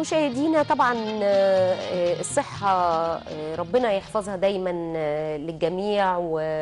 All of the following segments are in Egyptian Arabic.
مشاهدينا طبعا آه، آه، الصحة آه، ربنا يحفظها دايما آه، للجميع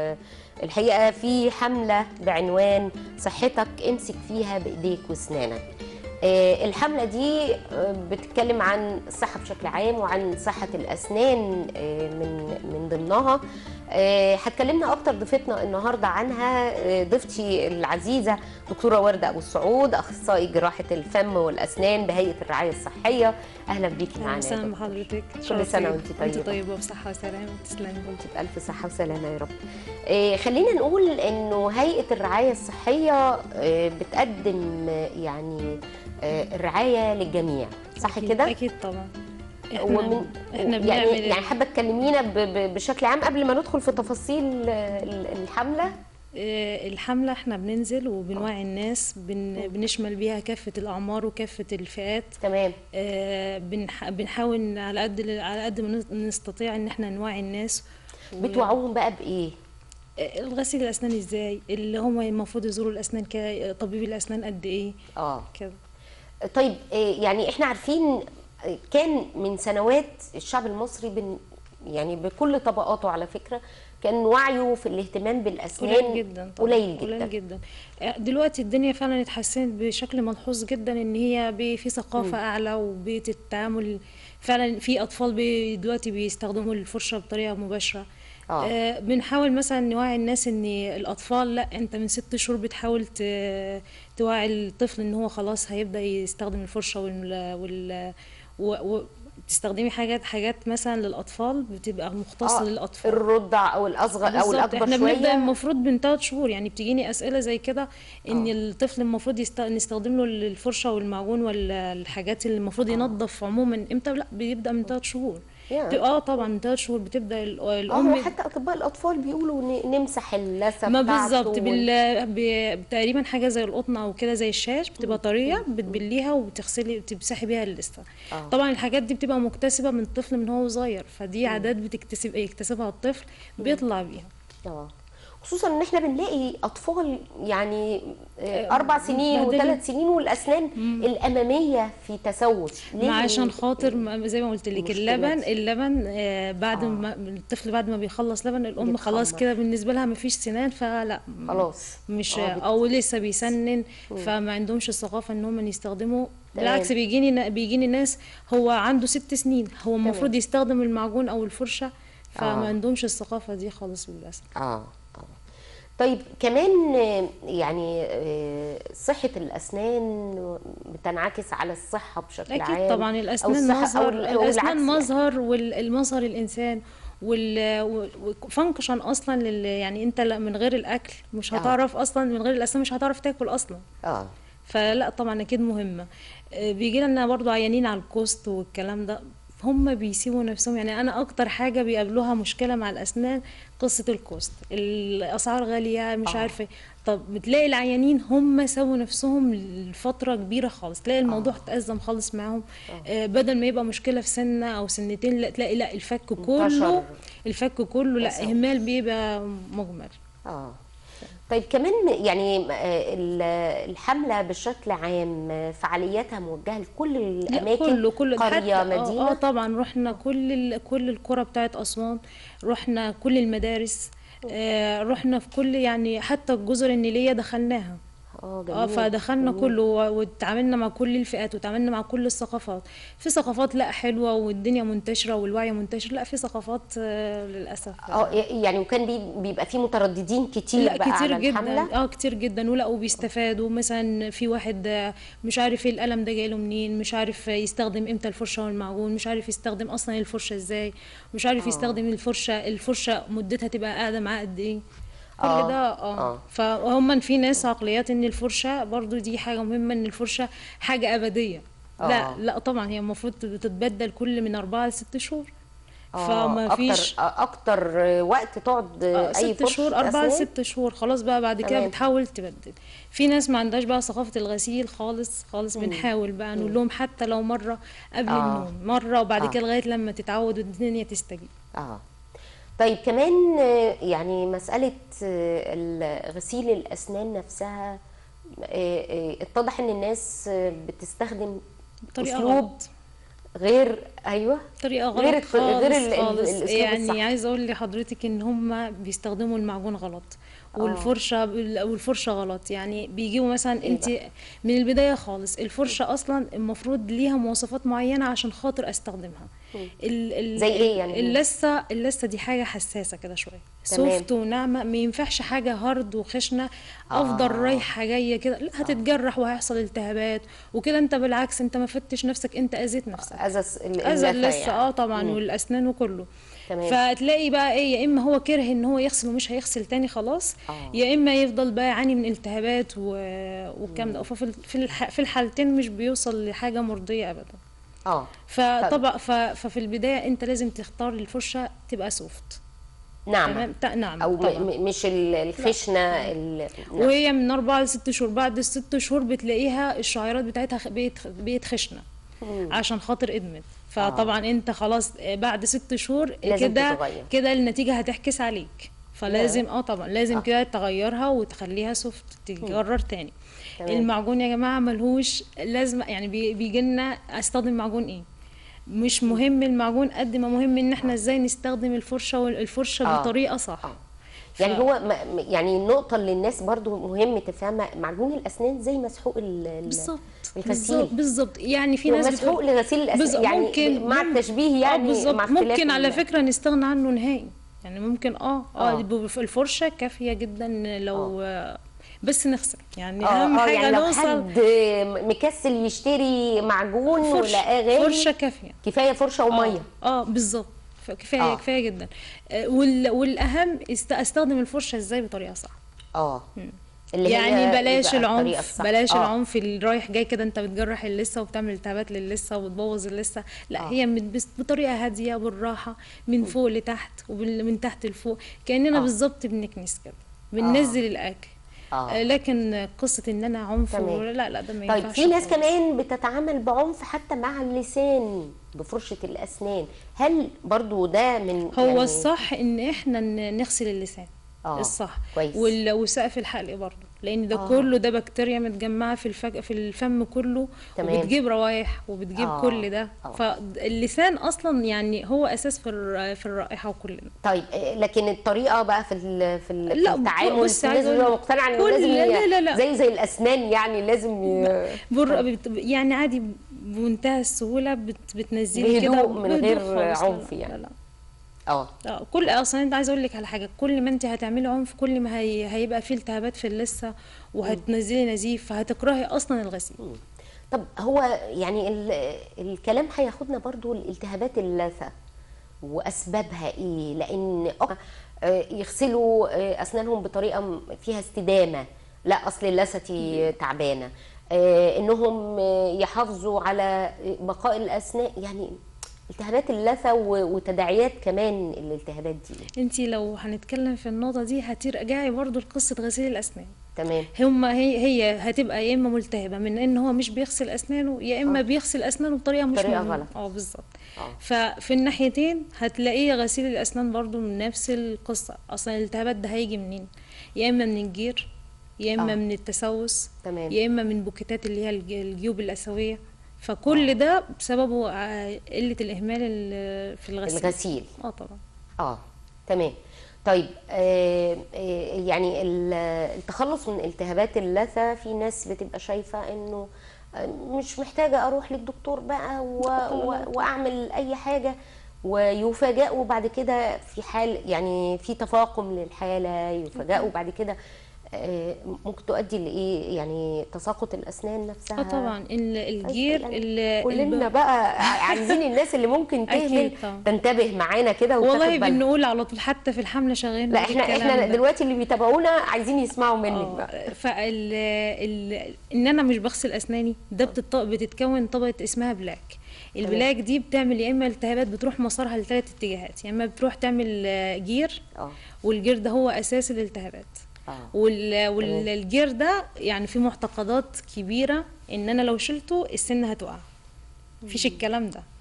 والحقيقة في حملة بعنوان صحتك امسك فيها بإيديك واسنانك آه، الحملة دي آه، بتتكلم عن الصحة بشكل عام وعن صحة الأسنان آه، من من ضمنها آه، هتكلمنا أكتر ضيفتنا النهاردة عنها آه، ضيفتي العزيزة دكتورة وردة أبو السعود أخصائي جراحة الفم والأسنان بهيئة الرعاية الصحية أهلا بيكي اهلا معانا يا وسهلا دكتور. بحضرتك كل سنة وانت طيبة. انت طيبه بصحه وسلامه تسلمي وانت بألف صحة وسلامة يا رب آه، خلينا نقول انه هيئة الرعاية الصحية آه، بتقدم آه، يعني آه، الرعاية للجميع صح أكيد- كده؟ اكيد طبعا احنا ومن احنا يعني بنعمل يعني حابة تكلمينا ب- ب- بشكل عام قبل ما ندخل في تفاصيل آه، ال- الحملة آه، الحمله احنا بننزل وبنوعي الناس بن بنشمل بيها كافه الاعمار وكافه الفئات تمام آه، بنح- بنحاول على قد على قد ما نستطيع ان احنا نوعي الناس و- بتوعوهم بقى بإيه؟ آه، الغسيل الاسنان ازاي اللي هم المفروض يزوروا الاسنان كطبيب الاسنان قد ايه اه كده طيب آه، يعني احنا عارفين آه، كان من سنوات الشعب المصري بن يعني بكل طبقاته على فكرة كان وعيه في الاهتمام بالأسنان قليل جدا طبعا قليل جدا قليل جدا دلوقتي الدنيا فعلا اتحسنت بشكل ملحوظ جدا ان هي بي- في ثقافه اعلى وبيت التعامل فعلا في اطفال بي دلوقتي بيستخدموا الفرشه بطريقه مباشره آه. آه بنحاول مثلا نوعي الناس ان الاطفال لا انت من ست شهور بتحاول ت- توعي الطفل ان هو خلاص هيبدا يستخدم الفرشه وال, وال و... و... تستخدمي حاجات حاجات مثلا للاطفال بتبقى مختصه آه، للاطفال الرضع او الاصغر او بالظبط الاكبر احنا بنبدا شويه المفروض من ثلاث شهور يعني بتجيني اسئله زي كده ان آه. الطفل المفروض يست... نستخدم له الفرشه والمعجون والحاجات اللي المفروض ينظف عموما امتى لا بيبدا من ثلاث شهور يا. بت- اه طبعا من ثلاث شهور بتبدا ال- اه الام هو حتى اطباء الاطفال بيقولوا ن- نمسح اللثه ما بتاعته بالظبط وال- بال... ب... تقريبا حاجه زي القطن او كده زي الشاش بتبقى طريه بتبليها وبتغسلي بتمسحي بيها اللثه آه. طبعا الحاجات دي بتبقى مكتسبه من الطفل من هو صغير فدي عادات بتكتسب يكتسبها الطفل بيطلع بيها اه خصوصا ان احنا بنلاقي اطفال يعني آه، آه، اربع سنين مبهدلين. وثلاث سنين والاسنان الاماميه في تسوس ليه ما عشان ال- خاطر ما- زي ما قلت لك المشكلات اللبن دي؟ اللبن آه بعد آه. ما الطفل بعد ما بيخلص لبن الام بيتخمر. خلاص كده بالنسبه لها ما فيش سنان فلا خلاص مش آه، بت- او لسه بيسنن فما عندهمش الثقافه ان هم يستخدموا بالعكس بيجيني بيجيني ناس هو عنده ست سنين هو المفروض يستخدم المعجون او الفرشه فما آه. عندهمش الثقافه دي خالص للاسف اه طبعا طيب كمان آه، يعني آه، صحة الأسنان بتنعكس على الصحة بشكل عام اكيد طبعا أو الاسنان الصحة مظهر أو ال- أو الاسنان العكس مظهر والمظهر الانسان والفانكشن اصلا لل يعني انت لا- من غير الاكل مش آه. هتعرف اصلا من غير الاسنان مش هتعرف تاكل اصلا اه فلا طبعا اكيد مهمه بيجي لنا برضو عيانين على الكوست والكلام ده هم بيسيبوا نفسهم يعني انا اكتر حاجه بيقابلوها مشكله مع الاسنان قصه الكوست الاسعار غاليه مش آه. عارفه طب بتلاقي العيانين هم سووا نفسهم لفتره كبيره خالص تلاقي الموضوع اتأزم خالص معاهم آه بدل ما يبقى مشكله في سنه او سنتين لا تلاقي لا الفك كله انتشر. الفك كله لا تسوس. اهمال بيبقى مجمل اه طيب كمان يعني آه، ال- الحملة بشكل عام آه، فعالياتها موجهة لكل لا الأماكن كله كله ده قرية حتى- آه، مدينة اه طبعا رحنا كل ال... كل القرى بتاعت اسوان رحنا كل المدارس آه رحنا في كل يعني حتى الجزر النيليه دخلناها اه اه جميل فدخلنا جميل. كله و- واتعاملنا مع كل الفئات وتعاملنا مع كل الثقافات في ثقافات لا حلوه والدنيا منتشره والوعي منتشر لا في ثقافات آه للاسف اه يعني وكان بي- بيبقى في مترددين كتير لا بقى كتير على جدا الحملة اه كتير جدا ولا وبيستفادوا مثلا في واحد آه، مش عارف ايه القلم ده جايله منين مش عارف يستخدم امتى الفرشه والمعجون مش عارف يستخدم اصلا الفرشه ازاي مش عارف آه. يستخدم الفرشه الفرشه مدتها تبقى قاعده معاه قد ايه كل آه، ده آه. اه فهم في ناس عقليات ان الفرشه برضو دي حاجه مهمه ان الفرشه حاجه ابديه لا آه. لا طبعا هي المفروض بتتبدل كل من اربعه لست شهور اه فما فيش اكتر آه، اكتر وقت تقعد آه، اي ست فرشة شهور أربعة أسنان؟ لست شهور خلاص بقى بعد كده تمام. بتحاول تبدل في ناس ما عندهاش بقى ثقافة الغسيل خالص خالص بنحاول بقى نقول لهم حتى لو مرة قبل آه. النوم مرة وبعد آه. كده لغاية لما تتعود والدنيا تستجيب اه طيب كمان آه، يعني مسألة آه، ال- غسيل الأسنان نفسها آه، آه، اتضح إن الناس آه، بتستخدم بطريقة أسلوب غلط غير ايوه طريقه غلط غير الط- خالص غير ال- ال- خالص الأسلوب يعني الصح. عايزه اقول لحضرتك ان هم بيستخدموا المعجون غلط والفرشه والفرشه غلط يعني بيجيبوا مثلا انت من البدايه خالص الفرشه اصلا المفروض ليها مواصفات معينه عشان خاطر استخدمها ال ال زي إيه يعني؟ اللثه اللثه دي حاجه حساسه كده شويه تمام. سوفت وناعمه ما ينفعش حاجه هارد وخشنه افضل آه. رايحه جايه كده لا هتتجرح وهيحصل التهابات وكده انت بالعكس انت ما فتش نفسك انت اذيت نفسك أزس ال- اذى اللثة لسه اه طبعا والاسنان وكله تمام. فتلاقي بقى ايه يا اما هو كره ان هو يغسل ومش هيغسل تاني خلاص آه. يا اما يفضل بقى يعاني من التهابات و... والكلام ده ففي ال- في الح... في الحالتين مش بيوصل لحاجه مرضيه ابدا اه فطبعا ف... ففي البدايه انت لازم تختار الفرشه تبقى سوفت نعم تمام تا- نعم او م- طبعا. م- مش ال- الخشنه ال- نعم. وهي من أربعة لست شهور بعد الست شهور بتلاقيها الشعيرات بتاعتها خ- بقت بقت خشنة عشان خاطر ادمت فطبعا انت خلاص بعد ست شهور لازم كده تتغير. كده النتيجة هتحكس عليك فلازم اه طبعا لازم آه. كده تغيرها وتخليها سوفت تتكرر تاني تمام. المعجون يا جماعة ملهوش لازمة يعني بي- بيجي لنا استخدم معجون ايه مش مهم المعجون قد ما مهم ان احنا ازاي نستخدم الفرشة والفرشة آه. بطريقة صح آه. يعني ف- هو م- م- يعني النقطة اللي الناس برضو مهم تفهمها معجون الأسنان زي مسحوق ال- ال- بالظبط الغسيل بالظبط بالظبط يعني في هو ناس مسحوق بتقول لغسيل الأسنان بالظبط يعني ممكن مع مم- التشبيه اه يعني بالظبط مع اختلاف ممكن على ال- فكرة نستغنى عنه نهائي يعني ممكن اه اه, آه. ب- الفرشة كافية جدا لو آه. بس نغسل يعني اه اهم اه حاجة يعني لو نوصل حد مكسل يشتري معجون فرشة ولقاه غالي فرشة كافية كفاية فرشة ومية اه, آه بالظبط ف- كفاية آه. كفاية جدا آه وال والاهم است استخدم الفرشة ازاي بطريقة صح اه اللي هي يعني إيه بلاش بقى الطريقة العنف الصح؟ بلاش آه. العنف اللي رايح جاي كده انت بتجرح اللثه وبتعمل التهابات للثه وبتبوظ اللثه لا آه. هي من- بس بطريقه هاديه بالراحه من فوق لتحت ومن تحت لفوق كاننا آه. بالظبط بنكنس كده بننزل الاكل آه. آه، لكن قصه ان انا عنف تمام. و- لا لا ده ما طيب ينفعش في ناس خالص. كمان بتتعامل بعنف حتى مع اللسان بفرشة الأسنان هل برضو ده من هو يعني الصح ان احنا ن- نغسل اللسان آه، الصح كويس. وال- وسقف الحلق برضه لان ده آه. كله ده بكتيريا متجمعه في الفك... في الفم كله تمام. وبتجيب روايح وبتجيب آه، كل ده آه. فاللسان اصلا يعني هو اساس في الر... في الرائحه وكل ده طيب آه، لكن الطريقة بقى في ال- في, ال- في لا، التعامل بص، في ناس عايزة بتبقى أقول- مقتنعة انه كل- لازم ي- لا، لا، لا. زي زي الأسنان يعني لازم ي... بر... بت... يعني عادي بمنتهى السهوله بت... بتنزلي كده بهدوء من غير بهدوء خالص. لا، عنف لا، يعني. لا لا. اه اه كل اصلا انت عايزه اقول لك على حاجه كل ما انت هتعملي عنف كل ما هي... هيبقى فيه التهابات في اللثه وهتنزلي نزيف فهتكرهي اصلا الغسيل طب هو يعني ال... الكلام هياخدنا برضو الالتهابات اللثة وأسبابها إيه لأن آه، يغسلوا آه، أسنانهم بطريقة م- فيها استدامة لا أصل لثتي تعبانة آه، إنهم آه، يحافظوا على بقاء الأسنان يعني التهابات اللثة و- وتداعيات كمان الالتهابات دي انت لو هنتكلم في النقطه دي هترجعي برضو لقصه غسيل الاسنان تمام هما هي هي هتبقى يا اما ملتهبه من ان هو مش بيغسل اسنانه يا اما آه. بيغسل اسنانه بطريقه مش بطريقة مظبوطة. غلط. اه بالظبط آه. ففي الناحيتين هتلاقيه غسيل الاسنان برضو من نفس القصه اصلا الالتهابات ده هيجي منين يا اما من الجير يا اما آه. من التسوس تمام. يا اما من بوكيتات اللي هي الج- الجيوب الاسويه فكل ده بسببه ع- قله الاهمال ال- في الغسيل الغسيل اه طبعا اه تمام طيب آه آه يعني ال- التخلص من التهابات اللثة في ناس بتبقى شايفة انه آه، مش محتاجة اروح للدكتور بقى و و واعمل اي حاجة ويفاجئوا بعد كده في حال يعني في تفاقم للحالة يفاجئوا بعد كده آه، ممكن تؤدي لايه يعني تساقط الاسنان نفسها اه طبعا ال- الجير يعني ال- كلنا الب- بقى عايزين الناس اللي ممكن أكيد تهمل طبعا. تنتبه معانا كده وتاخد والله بالها. بنقول على طول حتى في الحمله شغالين لا نقول احنا الكلام احنا ده. دلوقتي اللي بيتابعونا عايزين يسمعوا منك بقى فال ال... ان انا مش بغسل اسناني ده بتط... بتتكون طبقه اسمها بلاك البلاك دي بتعمل يا اما التهابات بتروح مسارها لثلاث اتجاهات يا اما بتروح تعمل آه، جير اه والجير ده هو اساس الالتهابات اه وال... والجير ده يعني في معتقدات كبيره ان انا لو شلته السن هتقع مفيش الكلام ده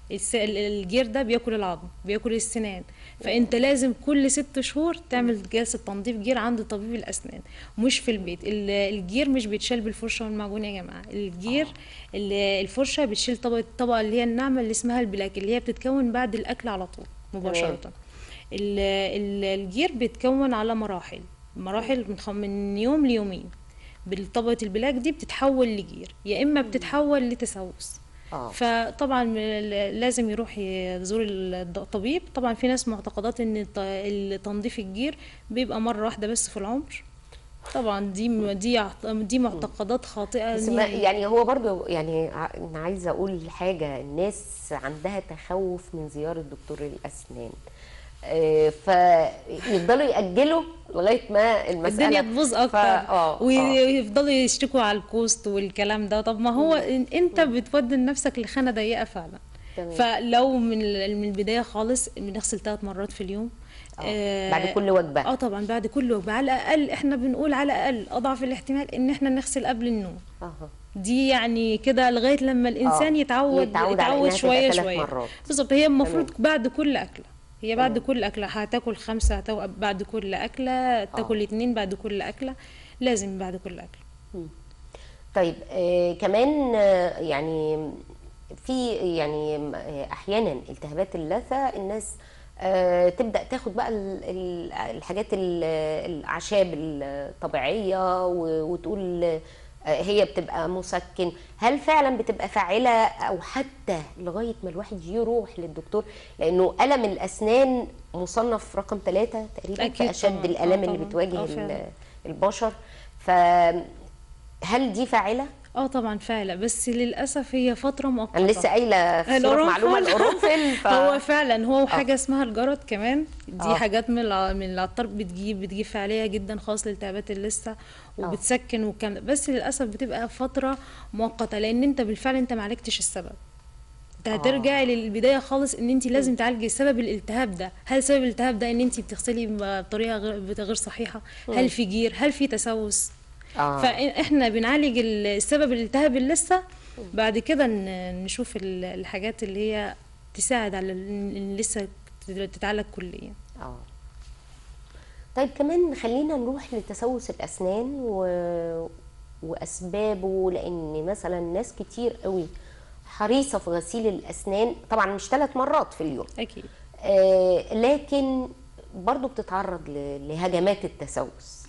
الس- ال- الجير ده بياكل العظم بياكل السنان فانت لازم كل ست شهور تعمل جلسه تنظيف جير عند طبيب الاسنان مش في البيت ال- الجير مش بيتشال بالفرشه والمعجون يا جماعه الجير ال- الفرشه بتشيل طبقه الطبقه اللي هي الناعمه اللي اسمها البلاك اللي هي بتتكون بعد الاكل على طول مباشره ال- ال- الجير بيتكون على مراحل مراحل من خم- من يوم ليومين بالطبقة البلاك دي بتتحول لجير يا إما بتتحول لتسوس اه فطبعا م- ل- لازم يروح يزور الد- الطبيب طبعا في ناس معتقدات ان الت- ال- تنظيف الجير بيبقى مرة واحدة بس في العمر طبعا دي م- دي يعت- دي معتقدات خاطئة بس إن ما هي- يعني هو برضو يعني ع- انا عايزه اقول حاجه الناس عندها تخوف من زياره دكتور الاسنان آه، فيفضلوا ياجلوا لغايه ما المساله الدنيا تبوظ فا- اكتر اه آه. ويفضلوا يشتكوا على الكوست والكلام ده طب ما هو إن- انت بتودي نفسك لخانه ضيقه فعلا تمام. فلو من ال- من البدايه خالص بنغسل ثلاث مرات في اليوم آه، بعد كل وجبة. اه طبعا بعد كل وجبه على الاقل احنا بنقول على الاقل اضعف الاحتمال ان احنا نغسل قبل النوم اها دي يعني كده لغايه لما الانسان آه، يتعود يتعود على إنها تبقى شويه ثلاث شويه مرات. بالظبط هي المفروض تمام. بعد كل اكله هي بعد كل اكله هتاكل خمسه هتو... بعد كل اكله تاكل اتنين بعد كل اكله لازم بعد كل اكله طيب آه كمان آه يعني في يعني آه احيانا التهابات اللثه الناس آه تبدا تاخد بقى ال- ال- الحاجات ال- الاعشاب الطبيعيه و- وتقول آه هي بتبقى مسكن هل فعلا بتبقى فاعله او حتى لغايه ما الواحد يروح للدكتور لانه الم الاسنان مصنف رقم ثلاثة تقريبا أكيد في اشد طبعاً. آه الالام اللي طبعاً. بتواجه آه ال- فعلاً. البشر فهل دي فاعله اه طبعا فعلا بس للاسف هي فتره مؤقته انا لسه قايله في صورة القرنفل. معلومه القرنفل ف... هو فعلا هو حاجه اسمها الجرد كمان دي آه. حاجات من الع- من العطار بتجيب بتجيب فعاليه جدا خاص لالتهابات اللثه وبتسكن والكلام ده بس للاسف بتبقى فتره مؤقته لان انت بالفعل انت ما عالجتش السبب انت هترجعي للبدايه خالص ان انت لازم تعالجي سبب الالتهاب ده هل سبب الالتهاب ده ان انت بتغسلي بطريقه غير غير صحيحه هل في جير هل في تسوس آه. فاحنا بنعالج السبب الالتهاب اللثه بعد كده ن- نشوف ال- الحاجات اللي هي تساعد على ان إن لسه تتعالج كليا اه طيب كمان خلينا نروح لتسوس الاسنان و... واسبابه لان مثلا ناس كتير قوي حريصه في غسيل الاسنان طبعا مش ثلاث مرات في اليوم اكيد آه لكن برضو بتتعرض ل... لهجمات التسوس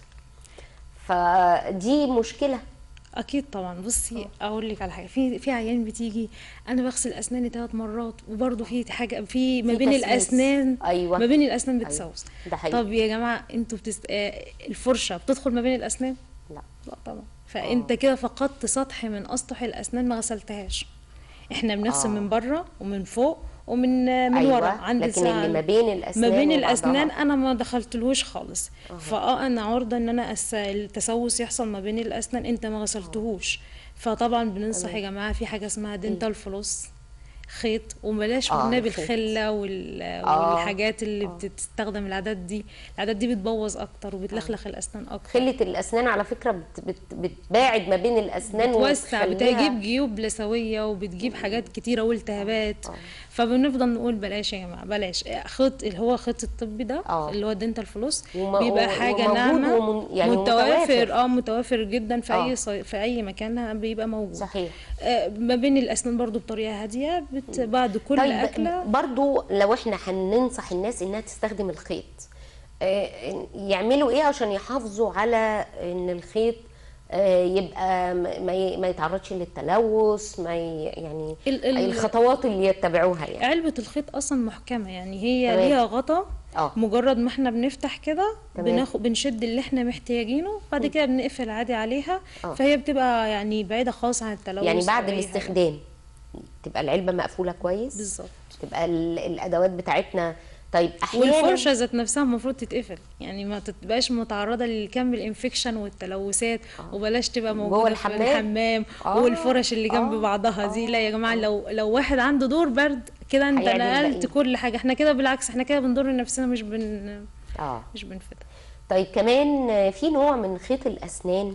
فدي مشكله اكيد طبعا بصي اقول لك على حاجه في في عيان بتيجي انا بغسل اسناني ثلاث مرات وبرضه في حاجه في ما في بين تسويس. الاسنان أيوة. ما بين الاسنان بتسوس ده حقيقي. طب يا جماعه انتوا بتست... آه، الفرشه بتدخل ما بين الاسنان لا لا طبعا فانت كده فقدت سطح من اسطح الاسنان ما غسلتهاش احنا بنغسل آه. من بره ومن فوق ومن من أيوة، ورا عند لكن اللي الساعة- ما بين الأسنان ما بين وبعضها. الاسنان انا ما دخلتلهوش خالص فاه انا عرضه ان انا أس... التسوس يحصل ما بين الاسنان انت ما غسلتهوش فطبعا بننصح يا جماعه في حاجه اسمها دينتال فلوس خيط وبلاش آه، والنبي الخيط. الخله وال... آه، والحاجات اللي بتستخدم العادات دي العادات دي بتبوظ اكتر وبتلخلخ الاسنان اكتر خلة الأسنان على فكرة بت بت بتباعد ما بين الأسنان بتوسع وتخليها- بتجيب جيوب لثويه وبتجيب حاجات كتيره والتهابات فبنفضل نقول بلاش يا جماعه بلاش خيط اللي هو خيط الطبي ده آه. اللي هو الدنتال فلوس وم- بيبقى و- حاجه وموجود ناعمه ومن- يعني متوافر متوافر. اه متوافر جدا في آه. اي صي... في اي مكان بيبقى موجود صحيح آه ما بين الاسنان برضو بطريقه هاديه بت... بعد كل طيب اكله برضو لو احنا هننصح الناس انها تستخدم الخيط آه، يعملوا ايه عشان يحافظوا على ان الخيط آه، يبقى م- ما ي- ما يتعرضش للتلوث ما ي- يعني ال- ال- الخطوات اللي يتبعوها يعني علبة الخيط أصلا محكمة يعني هي تمام. ليها غطا اه مجرد ما احنا بنفتح كده تمام. بناخد بنشد اللي احنا محتاجينه بعد كده بنقفل عادي عليها آه. فهي بتبقى يعني بعيدة خالص عن التلوث يعني بعد أو أي حاجة. الاستخدام تبقى العلبة مقفولة كويس بالظبط تبقى ال- الادوات بتاعتنا طيب احيانا والفرشة ذات نفسها المفروض تتقفل يعني ما تبقاش متعرضة للكم الانفكشن والتلوثات وبلاش تبقى موجودة الحمام؟ في الحمام آه. والفرش اللي جنب آه. بعضها دي لا يا جماعة لو لو واحد عنده دور برد كده انت هيعدي نقلت الباقيين. كل حاجة احنا كده بالعكس احنا كده بنضر نفسنا مش بن اه مش بنفيدها طيب كمان في نوع من خيط الاسنان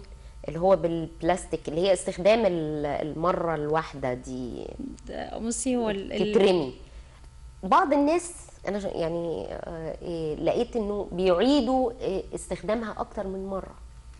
اللي هو بالبلاستيك اللي هي استخدام ال- المره الواحده دي ده- بصي هو ال- ال- تترمي بعض الناس انا ش- يعني آه، إيه، لقيت انه بيعيدوا إيه، استخدامها اكتر من مره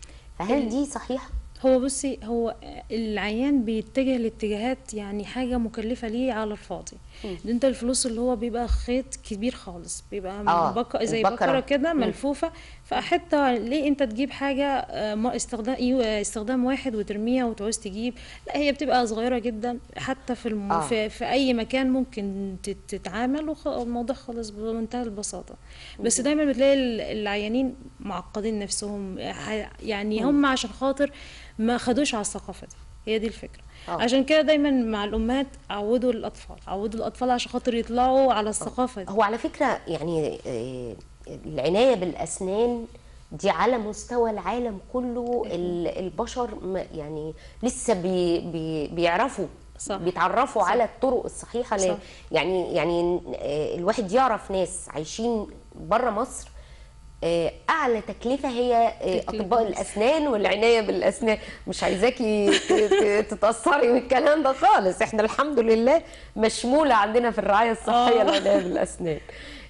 فهل دي صحيحه هو بصي هو العيان بيتجه لاتجاهات يعني حاجة مكلفة ليه على الفاضي ده انت الفلوس اللي هو بيبقى خيط كبير خالص بيبقى آه، بك... زي البكرة. بكرة كده مم. ملفوفة فحتى ليه انت تجيب حاجة آه، ما استخدام يو- آه، استخدام واحد وترميها وتعوز تجيب لا هي بتبقى صغيرة جدا حتى في الم... آه. في, في اي مكان ممكن تت- تتعامل والموضوع خلص بمنتهى البساطة بس دايما بتلاقي ال- العيانين معقدين نفسهم ح- يعني هم عشان خاطر ما خدوش على الثقافة دي هي دي الفكرة آه. عشان كده دايما مع الامهات عودوا الاطفال عودوا الاطفال عشان خاطر يطلعوا على الثقافة دي هو على فكره يعني آه، العنايه بالاسنان دي على مستوى العالم كله ال- البشر ما- يعني لسه بي بي بيعرفوا صح. بيتعرفوا على الطرق الصحيحه ل- صح. يعني يعني آه، الواحد يعرف ناس عايشين بره مصر آه، اعلى تكلفه هي آه، تكلفة اطباء بس. الاسنان والعنايه بالاسنان مش عايزاكي ت- ت- تتاثري من الكلام ده خالص احنا الحمد لله مشموله عندنا في الرعايه الصحيه آه. العنايه بالاسنان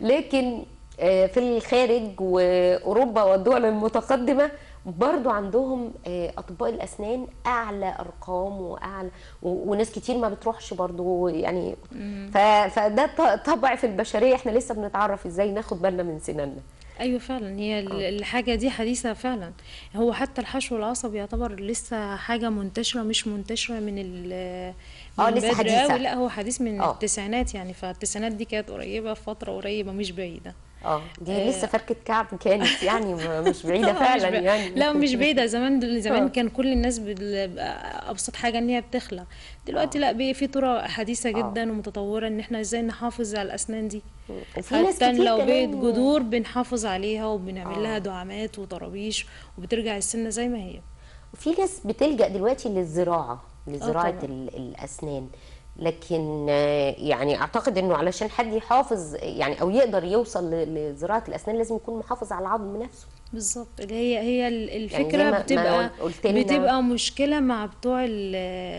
لكن آه، في الخارج واوروبا والدول المتقدمه برضو عندهم آه، اطباء الاسنان اعلى ارقام واعلى و- وناس كتير ما بتروحش برضو يعني ف- فده ط- طبع في البشريه احنا لسه بنتعرف ازاي ناخد بالنا من سناننا ايوه فعلا هي ال- الحاجه دي حديثه فعلا هو حتى الحشو العصبي يعتبر لسه حاجه منتشره مش منتشره من ال آه، من لسه بدري حديثة. أوي، لا هو حديث من آه. التسعينات يعني فالتسعينات دي كانت قريبه في فتره قريبه مش بعيده اه دي لسه فركه كعب كانت يعني ما- مش بعيده آه، مش فعلا بعيد. يعني لا مش بعيده زمان دل- آه. زمان كان كل الناس بال- ابسط حاجه ان هي بتخلع دلوقتي لا بقى في طرق حديثه جدا ومتطوره ان احنا ازاي نحافظ على الاسنان دي وفي ناس حتى كتير لو بقت كمان- جذور بنحافظ عليها وبنعمل آه. لها دعامات وطرابيش وبترجع السنه زي ما هي في ناس بتلجأ دلوقتي للزراعة لزراعة طبعاً. ال- الأسنان لكن آه، يعني أعتقد إنه علشان حد يحافظ يعني أو يقدر يوصل ل- لزراعة الأسنان لازم يكون محافظ على العظم نفسه بالظبط اللي هي هي ال- زي الفكره ما- ما بتبقى قلت لنا. بتبقى مشكله مع بتوع ال-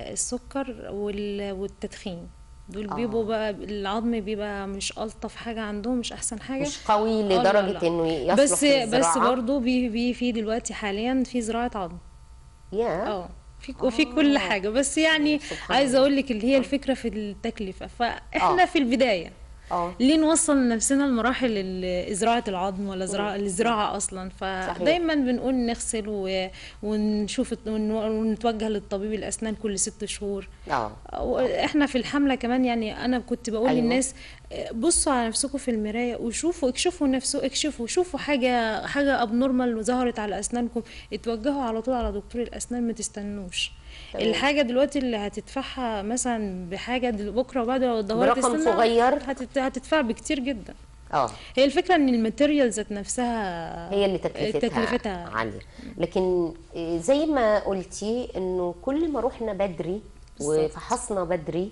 السكر وال- والتدخين دول آه. بيبقوا بقى العظم بيبقى مش الطف حاجه عندهم مش احسن حاجه مش قوي آه، لا، لدرجة لا. إنه يصلح بس للزراعة بس برضه بي بي في دلوقتي حاليا في زراعه عظم يا اه في وفي كل حاجه بس يعني سبحان عايزه اقول لك اللي هي الفكره في التكلفه فاحنا آه. في البدايه اه ليه نوصل نفسنا لمراحل ال- زراعة العظم ولا زراعة الزراعة أصلا فدايما بنقول نغسل و- ونشوف الت- ون- ونتوجه للطبيب الأسنان كل ست شهور اه احنا في الحملة كمان يعني أنا كنت بقول أيوة. للناس آه، بصوا على نفسكم في المراية وشوفوا اكشفوا نفسكم اكشفوا شوفوا حاجة حاجة ابنورمال ظهرت على أسنانكم اتوجهوا على طول على دكتور الأسنان ما تستنوش تمام. الحاجة دلوقتي اللي هتدفعها مثلا بحاجة دل- بكرة وبعد لو دورت برقم السنة صغير. هتت- هتدفع بكتير جدا اه هي الفكرة ان الماتيريال ذات نفسها هي اللي تكلفتها, تكلفتها عالية لكن آه، زي ما قلتي انه كل ما رحنا بدري بالظبط. وفحصنا بدري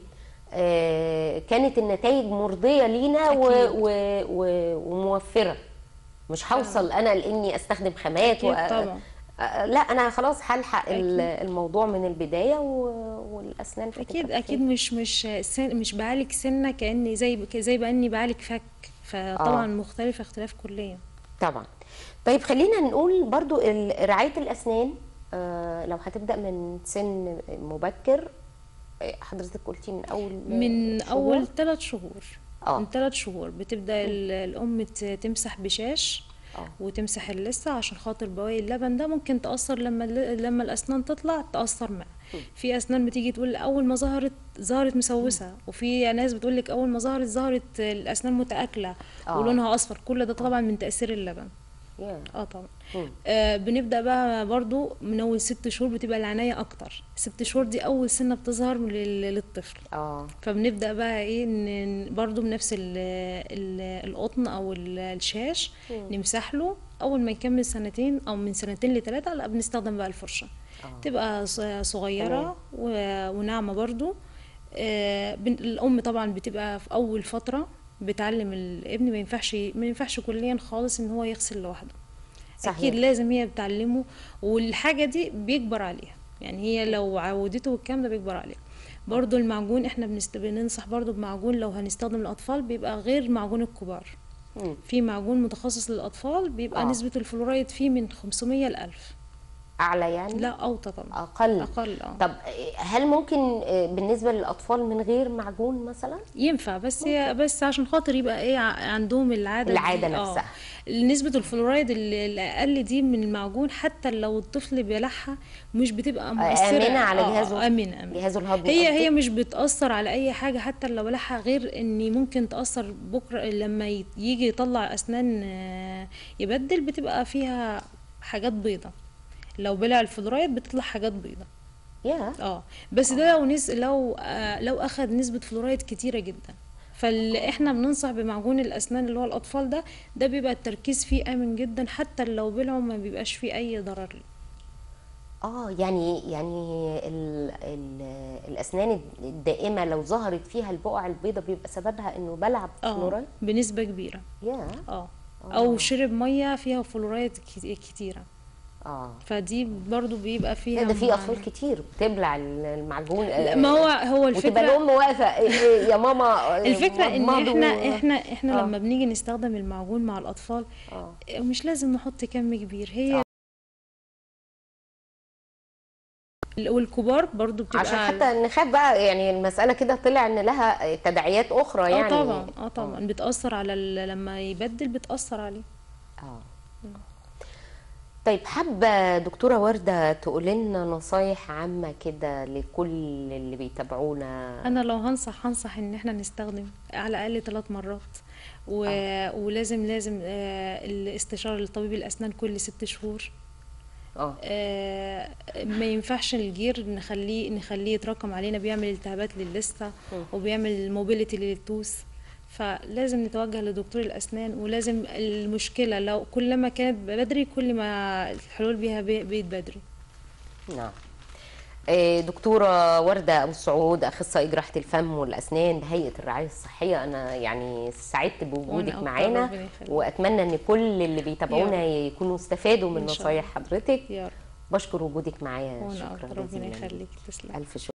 آه، كانت النتائج مرضية لينا و أكيد. و و وموفرة مش هوصل انا لاني استخدم خامات أكيد طبعا. آه، لا انا خلاص هلحق ال- الموضوع من البداية و- والاسنان هتبقى اكيد بخير. اكيد مش مش سن مش بعالج سنة كأني زي زي باني بعالج فك فطبعا آه. مختلفة اختلاف كليا طبعا طيب خلينا نقول برضو ال- رعاية الأسنان آه، لو هتبدأ من سن مبكر آه، حضرتك قلتي من أول من شهور؟ اول ثلاث شهور آه. من ثلاث شهور بتبدا ال- الام ت- تمسح بشاش آه. وتمسح اللثه عشان خاطر بواقي اللبن ده ممكن تاثر لما الل- لما الاسنان تطلع تاثر معاه في اسنان بتيجي تقول اول ما ظهرت ظهرت مسوسه وفي ناس بتقول لك اول ما ظهرت ظهرت الاسنان متاكله آه. ولونها اصفر كل ده طبعا من تاثير اللبن يا. اه طبعا مم. آه بنبدا بقى برضو من اول ست شهور بتبقى العنايه اكتر ست شهور دي اول سنه بتظهر لل- للطفل اه فبنبدا بقى ايه ن- برضو بنفس ال ال القطن او ال- الشاش نمسح له اول ما يكمل سنتين او من سنتين لثلاثه لا بنستخدم بقى الفرشه آه. تبقى ص- تمام. صغيره و- وناعمه برضو آه، بن- الام طبعا بتبقى في اول فتره بتعلم الابن ما ينفعش ما ينفعش كليا خالص ان هو يغسل لوحده صحيح. اكيد لازم هي بتعلمه والحاجه دي بيكبر عليها يعني هي لو عودته والكلام ده بيكبر عليها برضو المعجون احنا بنست... بننصح برضو بمعجون لو هنستخدم الاطفال بيبقى غير معجون الكبار مم. في معجون متخصص للاطفال بيبقى آه. نسبه الفلورايد فيه من 500 ل 1000 اعلى يعني لا اوطى طبعا اقل اقل اه طب هل ممكن آه، بالنسبه للاطفال من غير معجون مثلا ينفع بس هي بس عشان خاطر يبقى ايه ع- عندهم العاده العادة دي. نفسها. نسبه الفلورايد ال- الاقل دي من المعجون حتى لو الطفل بيلعها مش بتبقى مؤثره آمنة على آه، جهازه؟ آه، امنه امنه جهازه الهضمي هي قصدك؟ هي مش بتاثر على اي حاجه حتى لو بلعها غير ان ممكن تاثر بكره لما ي- يجي يطلع اسنان آه، يبدل بتبقى فيها حاجات بيضة لو بلع الفلورايد بتطلع حاجات بيضة يا اه بس ده لو نس لو آه لو اخد نسبة فلورايد كتيرة جدا فاحنا بننصح بمعجون الاسنان اللي هو الاطفال ده ده بيبقى التركيز فيه امن جدا حتى لو بلعه ما بيبقاش فيه اي ضرر ليه اه يعني يعني ال ال الاسنان الدائمه لو ظهرت فيها البقع البيضاء بيبقى سببها انه بلعب اه فلورايد بنسبة كبيرة يا اه او شرب مية فيها فلورايد كت- كتيرة اه فدي برضو بيبقى فيها لا ده في مع- اطفال كتير بتبلع المعجون لا آه، ما هو هو وتبقى الفكرة الام واقفه إيه إيه يا ماما آه، الفكرة ان مضمضوا. احنا احنا احنا آه. لما بنيجي نستخدم المعجون مع الاطفال اه مش لازم نحط كم كبير هي والكبار برضو بتبقى عشان حتى نخاف بقى يعني المساله كده طلع ان لها تداعيات اخرى اه يعني طبعا اه طبعا بتأثر على ال... لما يبدل بتأثر عليه اه طيب حابة دكتورة وردة تقول لنا نصايح عامة كده لكل اللي بيتابعونا انا لو هنصح هنصح ان احنا نستخدم على الاقل ثلاث مرات و... ولازم لازم آه الاستشارة لطبيب الاسنان كل ست شهور اه آه، ما ينفعش الجير نخليه نخليه يتراكم علينا بيعمل التهابات للثة وبيعمل موبيليتي للتوث فلازم نتوجه لدكتور الأسنان ولازم المشكلة لو كل ما كانت بدري كل ما الحلول بيها بي- بيت بدري نعم آه، دكتورة وردة أبو السعود أخصائي جراحة الفم والأسنان بهيئة الرعاية الصحية أنا يعني سعدت بوجودك أكتر، معانا ربنا يخليك. وأتمنى إن كل اللي بيتابعونا يكونوا استفادوا من إن شاء نصايح حضرتك يا رب بشكر وجودك معايا وانا شكرا اكتر ربنا جزيلا يخليك تسلم ألف شكر